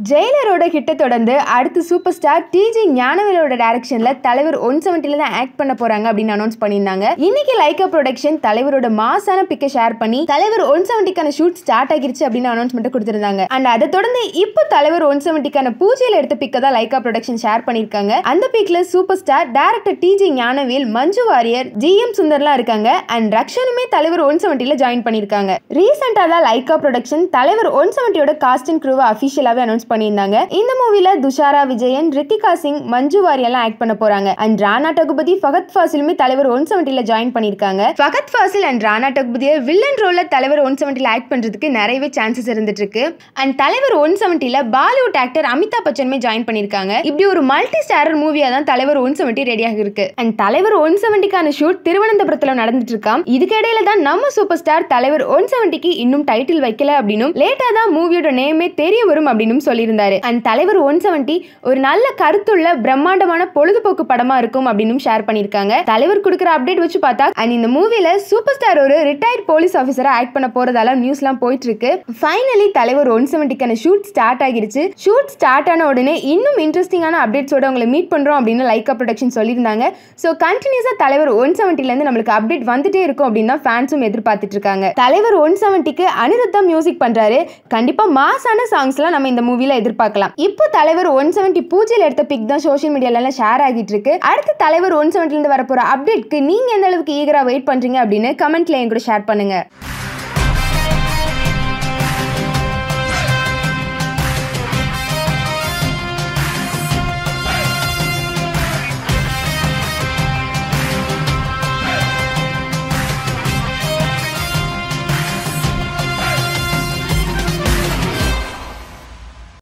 ஜெயிலரோட ஹிட்டை தொடர்ந்து அடுத்து super star டிஜி ஞானவேலோட டைரக்ஷன்ல தலைவர் ஒன் செவன்ட்டில தான் ஆக்ட் பண்ண போறாங்க அப்படின்னு அனௌன்ஸ் பண்ணியிருந்தாங்க இன்னைக்கு லைக்கா ப்ரொடக்ஷன் தலைவரோட மாசான பிக்கை ஷேர் பண்ணி தலைவர் ஒன் செவன்ட்டிக்கான ஷூட் ஸ்டார்ட் ஆகிருச்சு அப்படின்னு அனௌன்ஸ்மெண்ட் கொடுத்திருந்தாங்க அண்ட் அதை தொடர்ந்து இப்போ தலைவர் ஒன் செவன்ட்டிக்கான பூஜையில் எடுத்த பிக்கை தான் லைக்கா ப்ரொடக்ஷன் ஷேர் பண்ணியிருக்காங்க அந்த பிக்ல super star director TJ Gnanavel Manju Warrier G M சுந்தர்லாம் இருக்காங்க அண்ட் ரக்ஷனுமே தலைவர் ஒன் செவன்ட்டில ஜாயின் பண்ணியிருக்காங்க ரீசெண்டாக தான் லைக்கா ப்ரொடக்ஷன் தலைவர் ஒன் செவன்ட்டியோட காஸ்ட் அண்ட் க்ரூவை அஃபிஷியலாகவே அனௌன்ஸ் பண்ணியிருந்தாங்க இந்த மூவில துஷாரா விஜயன் ரித்திகா சிங் மஞ்சு வாரியெல்லாம் ஆக்ட் பண்ண போறாங்க அண்ட் ராணா டகுபதி ஃபகத் ஃபாசிலுமே தலைவர் ஒன் செவன்ட்டில ஜாயின் பண்ணியிருக்காங்க ஃபகத் ஃபாசில் அண்ட் ராணா டகுபதியை வில்லன் ரோல்ல தலைவர் ஒன் செவன்ட்டில ஆக்ட் பண்றதுக்கு நிறையவே சான்சஸ் இருந்துட்டு இருக்கு அண்ட் தலைவர் ஒன் செவன்ட்டில பாலிவுட் ஆக்டர் அமிதாப் பச்சனுமே ஜாயின் பண்ணியிருக்காங்க இப்படி ஒரு மல்டி ஸ்டாரர் மூவியா தான் தலைவர் ஒன் செவன்ட்டி ரெடியாக இருக்கு அண்ட் தலைவர் ஒன் செவன்ட்டிக்கான ஷூட் திருவனந்தபுரத்துல நடந்துட்டு இருக்காம் இதுக்கு இடையில தான் நம்ம சூப்பர் ஸ்டார் தலைவர் ஒன் செவன்ட்டிக்கு இன்னும் டைட்டில் வைக்கல அப்படின்னும் லேட்டா தான் மூவியோட நேமே தெரிய வரும் அப்படின்னு சொல்லியிருந்தாரு அண்ட் தலைவர் ஒன் செவன்ட்டி ஒரு நல்ல கருத்துள்ள பிரம்மாண்டமான பொழுதுபோக்கு படமா இருக்கும் அப்படின்னு ஷேர் பண்ணியிருக்காங்க தலைவர் கொடுக்குற அப்டேட் வச்சு பார்த்தா அண்ட் இந்த மூவில சூப்பர் ஸ்டார் ஒரு ரிட்டையர்ட் போலீஸ் ஆஃபீஸரா ஆக்ட் பண்ண போறதால நியூஸ்லாம் போயிட்டு இருக்கு ஃபைனலி தலைவர் ஒன் செவன்ட்டிக்கான ஷூட் ஸ்டார்ட் ஆகிருச்சு ஷூட் ஸ்டார்ட் ஆன உடனே இன்னும் இன்ட்ரெஸ்டிங்கான அப்டேட்ஸோட உங்களை மீட் பண்றோம் அப்படின்னு லைக்கா ப்ரொடக்ஷன் சொல்லியிருந்தாங்க ஸோ கண்டினியூஸா தலைவர் ஒன் செவன்ட்டிலேருந்து நம்மளுக்கு அப்டேட் வந்துட்டே இருக்கும் அப்படின்னு தான் ஃபேன்ஸும் எதிர்பார்த்துட்டு இருக்காங்க தலைவர் ஒன் செவன்ட்டிக்கு அனிருத்தா மியூசிக் பண்றாரு கண்டிப்பா மாசான சாங்ஸ்லாம் நம்ம இந்த மூவில எதிர்பார்க்கலாம் இப்போ தலைவர் ஒன் செவன்ட்டி பூஜையில் எடுத்த பிக் தான் சோஷியல் மீடியால ஷேர் ஆகிட்டு இருக்கு அடுத்து தலைவர் ஒன் செவன்ட்டிலேருந்து வரப்போற அப்டேட்க்கு நீங்க எந்த அளவுக்கு ஈகரா வெயிட் பண்றீங்க அப்படின்னு கமெண்ட்ல என் கூட ஷேர் பண்ணுங்க